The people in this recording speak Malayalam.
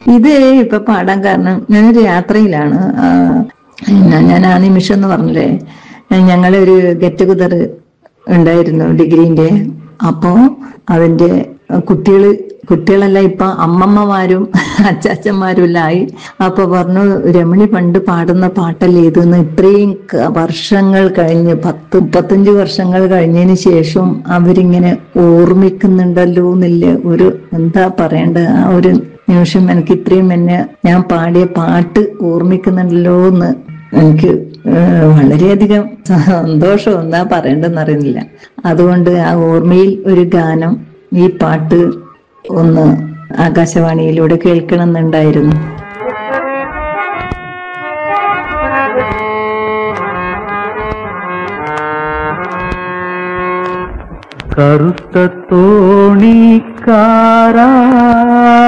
ഇത് ഇപ്പൊ പാടാൻ കാരണം ഞാനൊരു യാത്രയിലാണ് ആ, പിന്നെ ഞാൻ ആ നിമിഷം എന്ന് പറഞ്ഞില്ലേ ഞങ്ങളൊരു ഗെറ്റ് ടുഗദർ ഉണ്ടായിരുന്നു ഡിഗ്രീന്റെ അപ്പോ അതിന്റെ കുട്ടികള് കുട്ടികളെല്ലാം ഇപ്പൊ അമ്മമ്മമാരും അച്ചാച്ചന്മാരും എല്ലാം ആയി അപ്പൊ പറഞ്ഞു രമണി പണ്ട് പാടുന്ന പാട്ടല്ലേ ഇതെന്ന് ഇത്രയും ക- വർഷങ്ങൾ കഴിഞ്ഞ് പത്ത് മുപ്പത്തഞ്ച് വർഷങ്ങൾ കഴിഞ്ഞതിന് ശേഷം അവരിങ്ങനെ ഓർമ്മിക്കുന്നുണ്ടല്ലോ എന്നില്ല ഒരു എന്താ പറയണ്ട ആ ഒരു നിമിഷം എനിക്ക് ഇത്രയും എന്നെ ഞാൻ പാടിയ പാട്ട് ഓർമ്മിക്കുന്നുണ്ടല്ലോ എന്ന് എനിക്ക് ഏഹ് വളരെയധികം സന്തോഷം എന്താ പറയണ്ടെന്ന് അറിയുന്നില്ല അതുകൊണ്ട് ആ ഓർമ്മയിൽ ഒരു ഗാനം ഈ പാട്ട് ഒന്ന് ആകാശവാണിയിലൂടെ കേൾക്കണം എന്നുണ്ടായിരുന്നു കറുത്ത തോണിക്കാരാ